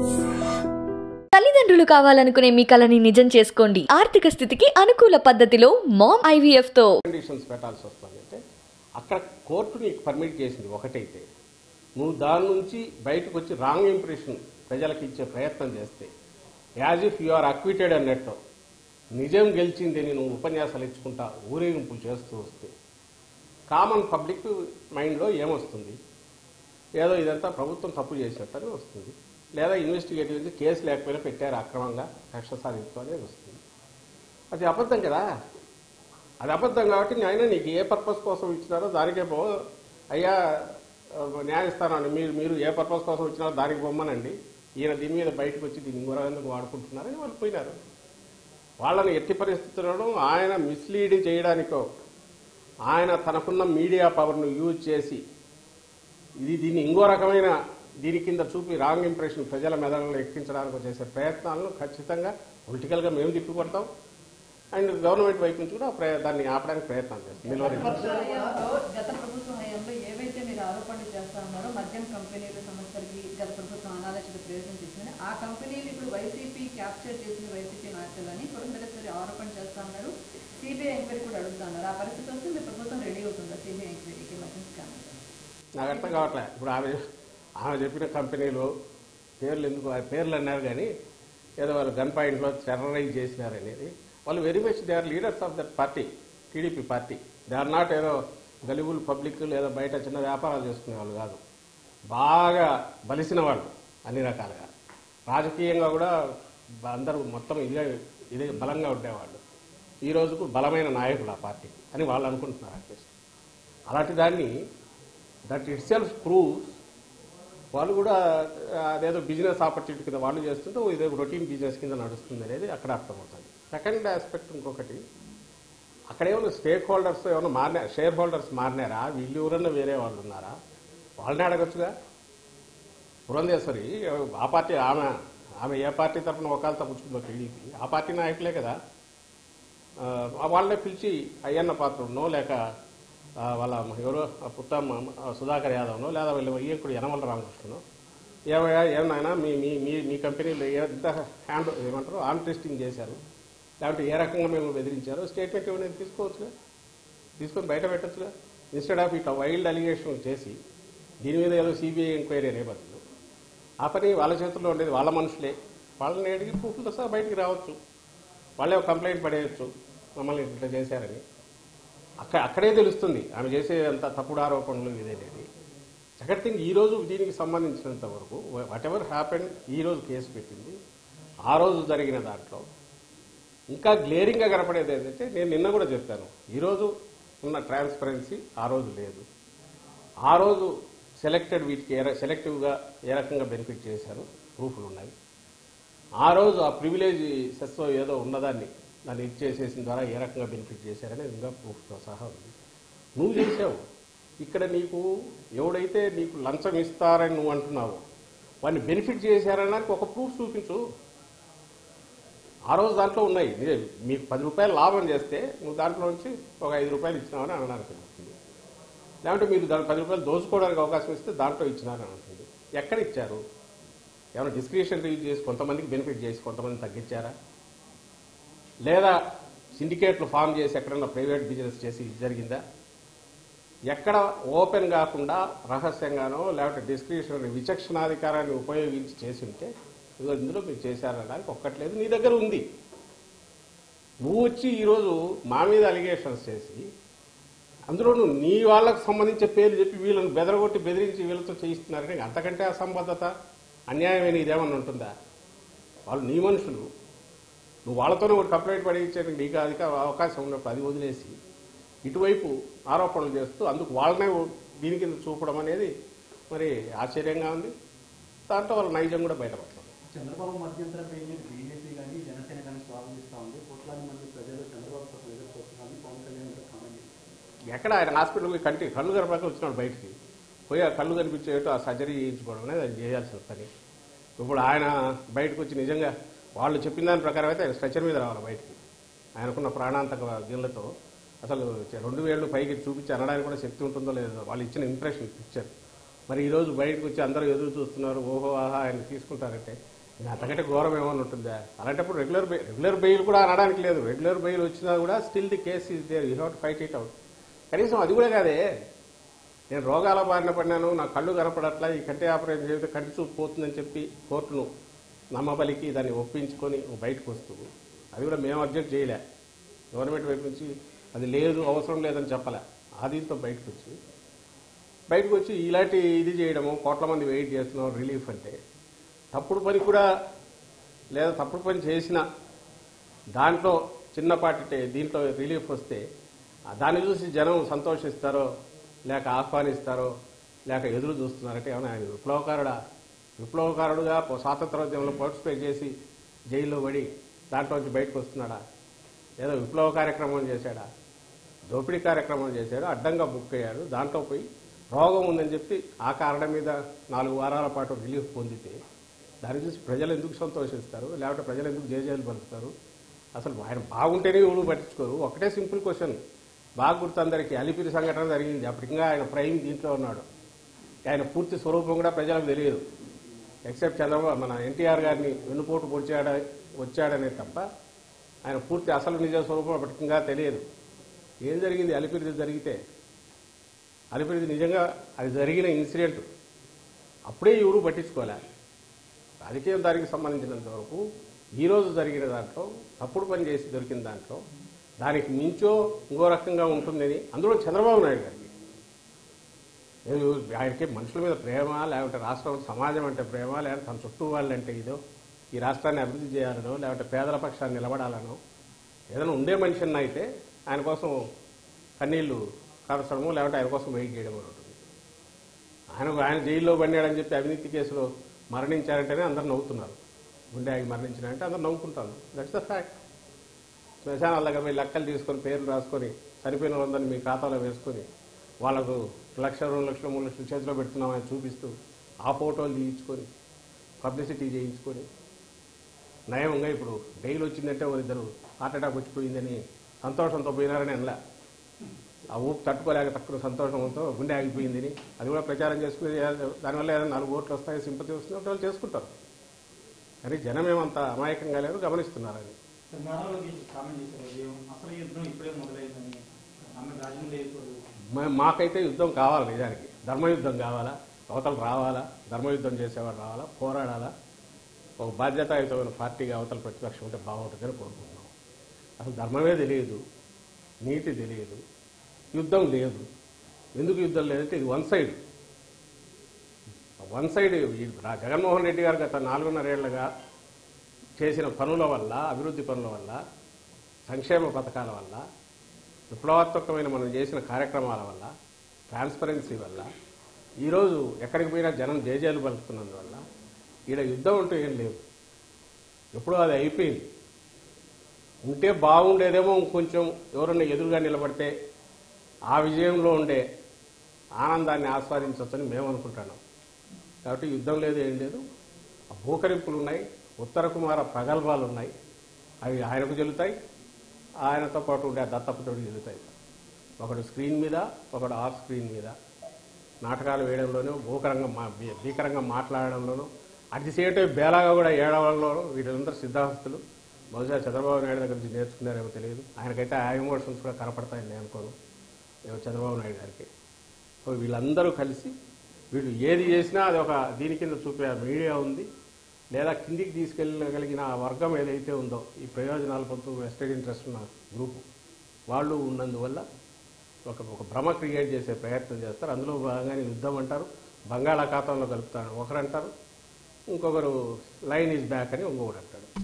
తల్లిదండ్రులు కావాలనుకునే మీ కలని నిజం చేసుకోండి ఆర్థిక స్థితికి అనుకూల పద్ధతిలో మామ్ ఐవీఎఫ్ తో కండిషన్స్ పెట్టాల్సి వస్తుంది అంటే అక్కడ కోర్టు నీకు పర్మిట్ చేసింది ఒకటైతే నువ్వు దాని నుంచి బయటకు వచ్చి రాంగ్ ఇంప్రెషన్ ప్రజలకు ఇచ్చే ప్రయత్నం చేస్తే as if you are acquitted అన్నట్టు నిజం గెలిచిందని నువ్వు ఉపన్యాసాలు ఇచ్చుకుంటా ఊరేగింపులు చేస్తూ వస్తే కామన్ పబ్లిక్ మైండ్లో ఏమొస్తుంది ఏదో ఇదంతా ప్రభుత్వం తప్పు చేసినట్టని వస్తుంది లేదా ఇన్వెస్టిగేటివ్ చేసి కేసు లేకపోయినా పెట్టారు అక్రమంగా కక్ష సాధించడం అనేది వస్తుంది అది అబద్ధం కదా అది అబద్ధం కాబట్టి ఆయన నీకు ఏ పర్పస్ కోసం ఇచ్చినారో దానికే పో అయ్యా ఆ, న్యాయస్థానాన్ని మీరు మీరు ఏ పర్పస్ కోసం ఇచ్చినారో దానికి పొమ్మనండి ఈయన దీని మీద బయటకు వచ్చి దీన్ని ఇంకొరకు వాడుకుంటున్నారని వాళ్ళు పోయినారు వాళ్ళని ఎట్టి పరిస్థితులను ఆయన మిస్లీడ్ చేయడానికో ఆయన తనకున్న మీడియా పవర్ను యూజ్ చేసి ఇది దీన్ని ఇంకో రకమైన దీని కింద చూపి రాంగ్ ఇంప్రెషన్ ప్రజల మెదడులో ఎక్కించడానికి చేసే ప్రయత్నాలను ఖచ్చితంగా పొలిటికల్గా మేము తిప్పికొడతాం అండ్ గవర్నమెంట్ వైపు నుంచి కూడా ప్రయ- దాన్ని ఆపడానికి ప్రయత్నం చేస్తాం నిలువరించాం విపక్ష హయాంలో గత ప్రభుత్వ హయాంలో ఏవైతే మీరు ఆరోపణలు చేస్తా ఉన్నారో మద్యం కంపెనీల సంస్థలకి గత ప్రభుత్వం అనాలోచిత ప్రయోజనం చేసిందని ఆ కంపెనీలు ఇప్పుడు వైసీపీ క్యాప్చర్ చేసిన వైసీపీ నాయకులని పురంధరేశ్వరి ఆరోపణ చేస్తా ఉన్నారు సిబిఐ ఎంక్వైరీ కూడా అడుగుతా ఉన్నారు ఆ పరిస్థితి వస్తే మీ ప్రభుత్వం రెడీ అవుతుందా సిబిఐ ఎంక్వైరీకి మద్యం స్కామ్ నాకు అర్థం కావట్లే ఇప్పుడు ఆమె ఆమె చెప్పిన కంపెనీలు పేర్లు ఎందుకు ఆ పేర్లు అన్నారు కానీ ఏదో వాళ్ళు గన్ పాయింట్లో టెర్రరైజ్ చేసినారు అనేది వాళ్ళు very much they are leaders of that party TDP party they are not ఏదో గలిబుల్ పబ్లిక్ లేదా బయట చిన్న వ్యాపారాలు చేసుకునే వాళ్ళు కాదు బాగా బలిసిన వాళ్ళు అన్ని రకాలుగా రాజకీయంగా కూడా అందరూ మొత్తం ఇదే ఇదే బలంగా ఉండేవాళ్ళు ఈ రోజుకు బలమైన నాయకులు ఆ పార్టీ అని వాళ్ళు అనుకుంటున్నారు అట్లీస్ట్ అలాంటి దాన్ని దట్ ఇట్ సెల్ఫ్ ప్రూవ్స్ వాళ్ళు కూడా ఆ, అదేదో బిజినెస్ ఆపర్చునిటీ కింద వాళ్ళు చేస్తుంటే ఓ ఇదే రొటీన్ బిజినెస్ కింద నడుస్తుంది అనేది అక్కడ అర్థమవుతుంది సెకండ్ ఆస్పెక్ట్ ఇంకొకటి అక్కడ ఏమైనా స్టేక్ హోల్డర్స్ ఏమైనా మారినా షేర్ హోల్డర్స్ మారినారా వీళ్ళు ఎవరన్నా వేరే వాళ్ళు ఉన్నారా వాళ్ళని అడగచ్చుగా పురంధేశ్వరి ఆ పార్టీ ఆమె ఆమె ఏ పార్టీ తరఫున ఒకళ్ళ తప్పుకుందో టీడీపీ ఆ పార్టీ నాయకులే కదా ఆ, వాళ్ళనే పిలిచి అయ్యన్న పాత్రుడునో లేక ఆ, వాళ్ళ ఎవరో పుత్తమ్మ సుధాకర్ యాదవ్నో లేదా వీళ్ళ ఈయకుడు యనమల రామకృష్ణనో ఏమయ్యా ఏమైనా మీ మీ మీ మీ కంపెనీలో ఎంత హ్యాండ్ ఏమంటారు ఆన్ టెస్టింగ్ చేశారు లేకపోతే ఏ రకంగా మేము బెదిరించారో స్టేట్మెంట్ ఏమైనా తీసుకోవచ్చుగా తీసుకొని బయట పెట్టచ్చుగా ఇన్స్టెడ్ ఆఫ్ ఇట్లా వైల్డ్ అలిగేషన్ చేసి దీని మీద ఏదో సిబిఐ ఎంక్వైరీ అనే బదులు ఆ పని వాళ్ళ చేతుల్లో ఉండేది వాళ్ళ మనుషులే వాళ్ళని అడిగి ప్రూఫ్లతో సహా బయటికి రావచ్చు వాళ్ళే ఒక కంప్లైంట్ పడేయచ్చు మమ్మల్ని ఇట్లా చేశారని అక్కడ అక్కడే తెలుస్తుంది ఆమె చేసే అంత తప్పుడు ఆరోపణలు ఇదేనేది సెకండ్ థింగ్ ఈ రోజు దీనికి సంబంధించినంత వరకు వాట్ ఎవర్ హ్యాపెన్ ఈ రోజు కేసు పెట్టింది ఆ రోజు జరిగిన దాంట్లో ఇంకా గ్లేరింగ్గా కనపడేది ఏంటంటే నేను నిన్న కూడా చెప్పాను ఈరోజు ఉన్న ట్రాన్స్పరెన్సీ ఆ రోజు లేదు ఆ రోజు సెలెక్టెడ్ వీటికి ఏ ర- సెలెక్టివ్గా ఏ రకంగా బెనిఫిట్ చేశారు ప్రూఫ్లు ఉన్నాయి ఆ రోజు ఆ ప్రివిలేజ్ సెస్ ఏదో ఉన్నదాన్ని దాన్ని ఇచ్చేసేసిన ద్వారా ఏ రకంగా బెనిఫిట్ చేశారనేది ఇంకా ప్రూఫ్తో సహా ఉంది నువ్వు చేసావు ఇక్కడ నీకు ఎవడైతే నీకు లంచం ఇస్తారని నువ్వు అంటున్నావో వాడిని బెనిఫిట్ చేశారనడానికి ఒక ప్రూఫ్ చూపించు ఆ రోజు దాంట్లో ఉన్నాయి ఇదే మీకు పది రూపాయలు లాభం చేస్తే నువ్వు దాంట్లో నుంచి ఒక ఐదు రూపాయలు ఇచ్చినావని అనడానికి ఉంటుంది లేదంటే మీరు దాని పది రూపాయలు దోచుకోవడానికి అవకాశం ఇస్తే దాంట్లో ఇచ్చినారని ఉంటుంది ఎక్కడ ఇచ్చారు ఏమైనా డిస్క్రిప్షన్ రిలీజ్ చేసి కొంతమందికి బెనిఫిట్ చేసి కొంతమంది తగ్గించారా లేదా సిండికేట్లు ఫామ్ చేసి ఎక్కడన్నా ప్రైవేట్ బిజినెస్ చేసి ఇది జరిగిందా ఎక్కడ ఓపెన్ కాకుండా రహస్యంగానో లేకపోతే డిస్క్రిప్షన్ విచక్షణాధికారాన్ని ఉపయోగించి చేసి ఉంటే ఇదిగో ఇందులో మీరు చేశారనడానికి ఒక్కట్లేదు నీ దగ్గర ఉంది నువ్వు వచ్చి ఈరోజు మా మీద అలిగేషన్స్ చేసి అందులోనూ నీ వాళ్ళకు సంబంధించే పేర్లు చెప్పి వీళ్ళని బెదరగొట్టి బెదిరించి వీళ్ళతో చేయిస్తున్నారంటే ఇంక అంతకంటే అసంబద్ధత అన్యాయమైన ఇదేమన్నా ఉంటుందా వాళ్ళు నీ మనుషులు నువ్వు వాళ్ళతోనే ఒక కంప్లైంట్ పడించడానికి నీకు అధిక అవకాశం ఉన్నప్పుడు అది వదిలేసి ఇటువైపు ఆరోపణలు చేస్తూ అందుకు వాళ్ళనే దీని కింద చూపడం అనేది మరి ఆశ్చర్యంగా ఉంది దాంట్లో వాళ్ళ నైజం కూడా బయటపడుతుంది చంద్రబాబు మధ్యంతర పేరుని బీజేపీ కానీ జనసేన కానీ స్వాగతిస్తా ఉంది కోట్లాది మంది ప్రజలు చంద్రబాబు కోసం ఎదురు చూస్తున్నారని పవన్ కళ్యాణ్ గారు కామెంట్ చేశారు ఎక్కడ ఆయన హాస్పిటల్కి కంటి కళ్ళు కనపడక వచ్చినాడు బయటికి పోయి ఆ కళ్ళు కనిపించేట్టు ఆ సర్జరీ చేయించుకోవడం అనేది అది చేయాల్సిన పని ఇప్పుడు ఆయన బయటకు వచ్చి నిజంగా వాళ్ళు చెప్పిన దాని ప్రకారం అయితే ఆయన స్ట్రెచర్ మీద రావాలి బయటికి ఆయనకున్న ప్రాణాంతక దీనిలతో అసలు రెండు వేళ్ళు పైకి చూపించి అనడానికి కూడా శక్తి ఉంటుందో లేదో వాళ్ళు ఇచ్చిన ఇంప్రెషన్ పిక్చర్ మరి ఈరోజు బయటకు వచ్చి అందరూ ఎదురు చూస్తున్నారు ఓహో ఆహా ఆయన తీసుకుంటారంటే ఇంకా అంతకంటే ఘోరం ఏమైనా ఉంటుందా అలాంటప్పుడు రెగ్యులర్ బెయిల్ రెగ్యులర్ బెయిల్ కూడా అనడానికి లేదు రెగ్యులర్ బెయిల్ వచ్చినా కూడా still the case is there you have to fight it out కనీసం అది కూడా కాదే నేను రోగాల బారిన పడినాను నా కళ్ళు కనపడట్లా ఈ కంటి ఆపరేషన్ చేస్తే కంటి చూపు పోతుందని చెప్పి కోర్టును నమ్మబలికి దాన్ని ఒప్పించుకొని బయటకు వస్తూ అది కూడా మేము అబ్జెక్ట్ చేయలే గవర్నమెంట్ వైపు నుంచి అది లేదు అవసరం లేదని చెప్పలే ఆ దీంతో బయటకు వచ్చి బయటకు వచ్చి ఇలాంటి ఇది చేయడము కోట్ల మంది వెయిట్ చేస్తున్నాం రిలీఫ్ అంటే తప్పుడు పని కూడా లేదా తప్పుడు పని చేసిన దాంట్లో చిన్నపాటి టే- దీంట్లో రిలీఫ్ వస్తే ఆ దాన్ని చూసి జనం సంతోషిస్తారో లేక ఆహ్వానిస్తారో లేక ఎదురు చూస్తున్నారంటే ఏమైనా ఆయన విప్లవకారుడా విప్లవకారుడుగా పో- స్వాతంత్రోద్యమంలో పార్టిసిపేట్ చేసి జైల్లో పడి దాంట్లో నుంచి బయటకు వస్తున్నాడా ఏదో విప్లవ కార్యక్రమం చేశాడా దోపిడీ కార్యక్రమం చేశాడు అడ్డంగా బుక్ అయ్యాడు దాంట్లో పోయి రోగం ఉందని చెప్పి ఆ కారణం మీద నాలుగు వారాల పాటు రిలీఫ్ పొందితే దాన్ని చూసి ప్రజలు ఎందుకు సంతోషిస్తారు లేకపోతే ప్రజలు ఎందుకు జేజేలు పలుకుతారు అసలు ఆయన బాగుంటేనే ఎవరు పట్టించుకోరు ఒకటే సింపుల్ క్వశ్చన్ బాగా గుర్తు అందరికీ అలిపిరి సంఘటన జరిగింది అప్పుడు ఇంకా ఆయన ప్రైమ్ దీంట్లో ఉన్నాడు ఆయన పూర్తి స్వరూపం కూడా ప్రజలకు తెలియదు ఎక్సెప్ట్ చంద్రబాబు మన ఎన్టీఆర్ గారిని వెన్నుపోటు పొడిచాడ వచ్చాడనే తప్ప ఆయన పూర్తి అసలు నిజ స్వరూపం అప్పటికి ఇంకా తెలియదు ఏం జరిగింది అలిపిరిది జరిగితే అలిపిరిది నిజంగా అది జరిగిన ఇన్సిడెంట్ అప్పుడే ఎవరు పట్టించుకోలే రాజకీయం దానికి సంబంధించినంత వరకు ఈ రోజు జరిగిన దాంట్లో తప్పుడు పని చేసి దొరికిన దాంట్లో దానికి మించో ఇంకో రకంగా ఉంటుందని అందులో చంద్రబాబు నాయుడు గారికి ఏదో ఆయనకి మనుషుల మీద ప్రేమ లేకపోతే రాష్ట్రం సమాజం అంటే ప్రేమ లేకపోతే తన చుట్టూ వాళ్ళంటే ఇదో ఈ రాష్ట్రాన్ని అభివృద్ధి చేయాలనో లేకపోతే పేదల పక్షాన్ని నిలబడాలనో ఏదైనా ఉండే మనిషి అన్న అయితే ఆయన కోసం కన్నీళ్లు కరచడము లేకపోతే ఆయన కోసం వెయిట్ చేయడం అని ఉంటుంది ఆయన ఆయన జైల్లో పడినాడని చెప్పి అవినీతి కేసులో మరణించారంటేనే అందరు నవ్వుతున్నారు గుండె ఆగి మరణించినారంటే అందరు నవ్వుకుంటారు దట్స్ ద ఫ్యాక్ట్ శ్మశానాల దగ్గర పోయి లెక్కలు తీసుకొని పేర్లు రాసుకొని చనిపోయిన వాళ్ళందరినీ మీ ఖాతాలో వేసుకొని వాళ్ళకు లక్ష రెండు లక్షలు మూడు లక్షలు చేతిలో పెడుతున్నామని చూపిస్తూ ఆ ఫోటోలు తీయించుకొని పబ్లిసిటీ చేయించుకొని నయంగా ఇప్పుడు డైలీ వచ్చిందంటే వాళ్ళిద్దరు హార్ట్ అటాక్ వచ్చిపోయిందని సంతోషంతో పోయినారని అనలే ఆ ఊపు తట్టుకోలేక తక్కువ సంతోషంతో గుండె ఆగిపోయిందని అది కూడా ప్రచారం చేసుకుని దానివల్ల ఏదైనా నాలుగు ఓట్లు వస్తాయి సింపతి వస్తుంది వాళ్ళు చేసుకుంటారు కానీ జనం ఏమంత అమాయకంగా లేరు గమనిస్తున్నారని మేడంలోకి కామెంట్ చేశారు ఏం అసలు యుద్ధం ఇప్పుడే మొదలైందని ఆమె రాజ్యంలో ఇప్పుడు మ- మాకైతే యుద్ధం కావాలి నిజానికి ధర్మయుద్ధం కావాలా అవతల రావాలా ధర్మయుద్ధం చేసేవాడు రావాలా పోరాడాలా ఒక బాధ్యతాయుతమైన పార్టీగా అవతల ప్రతిపక్షం ఉంటే బాగుంటుందని కోరుకుంటున్నాం అసలు ధర్మమే తెలియదు నీతి తెలియదు యుద్ధం లేదు ఎందుకు యుద్ధం లేదంటే ఇది వన్ సైడ్ వన్ సైడ్ ఈ రా- జగన్మోహన్ రెడ్డి గారు గత నాలుగున్నరేళ్లుగా చేసిన పనుల వల్ల అభివృద్ధి పనుల వల్ల సంక్షేమ పథకాల వల్ల విప్లవాత్మకమైన మనం చేసిన కార్యక్రమాల వల్ల ట్రాన్స్పరెన్సీ వల్ల ఈరోజు ఎక్కడికి పోయినా జనం జేజేలు పలుకుతున్నందువల్ల ఈడ యుద్ధం అంటూ ఏం లేదు ఎప్పుడో అది అయిపోయింది ఉంటే బాగుండేదేమో ఇంకొంచెం ఎవరన్నా ఎదురుగా నిలబడితే ఆ విజయంలో ఉండే ఆనందాన్ని ఆస్వాదించవచ్చని మేము అనుకుంటున్నాం కాబట్టి యుద్ధం లేదు ఏం లేదు ఆ భూకరింపులు ఉన్నాయి ఉత్తర కుమార ప్రగల్భాలు ఉన్నాయి అవి ఆయనకు చెల్లుతాయి ఆయనతో పాటు ఉండే ఆ దత్తపుత్రుడికి చెల్లుతాయి ఒకడు స్క్రీన్ మీద ఒకడు ఆఫ్ స్క్రీన్ మీద నాటకాలు వేయడంలోనూ భూకరంగా మా భీ- భీకరంగా మాట్లాడడంలోనూ అట్ ది సేమ్ టైం బేలాగా కూడా ఏడవడంలోనూ వీళ్ళందరూ సిద్ధాస్తులు బహుశా చంద్రబాబు నాయుడు దగ్గర నుంచి నేర్చుకున్నారేమో తెలియదు ఆయనకైతే ఆ ఎమోషన్స్ కూడా కనపడతాయని నేను అనుకోను ఏమో చంద్రబాబు నాయుడు గారికి సో వీళ్ళందరూ కలిసి వీళ్ళు ఏది చేసినా అది ఒక దీని కింద చూపే మీడియా ఉంది లేదా కిందికి తీసుకెళ్ళగలిగిన ఆ వర్గం ఏదైతే ఉందో ఈ ప్రయోజనాలు పొందుతూ వెస్టెడ్ ఇంట్రెస్ట్ ఉన్న గ్రూపు వాళ్ళు ఉన్నందువల్ల ఒక ఒక భ్రమ క్రియేట్ చేసే ప్రయత్నం చేస్తారు అందులో భాగంగానే యుద్ధం అంటారు బంగాళాఖాతంలో కలుపుతారు ఒకరు అంటారు ఇంకొకరు లైన్ ఈజ్ బ్యాక్ అని ఇంకొకరు అంటాడు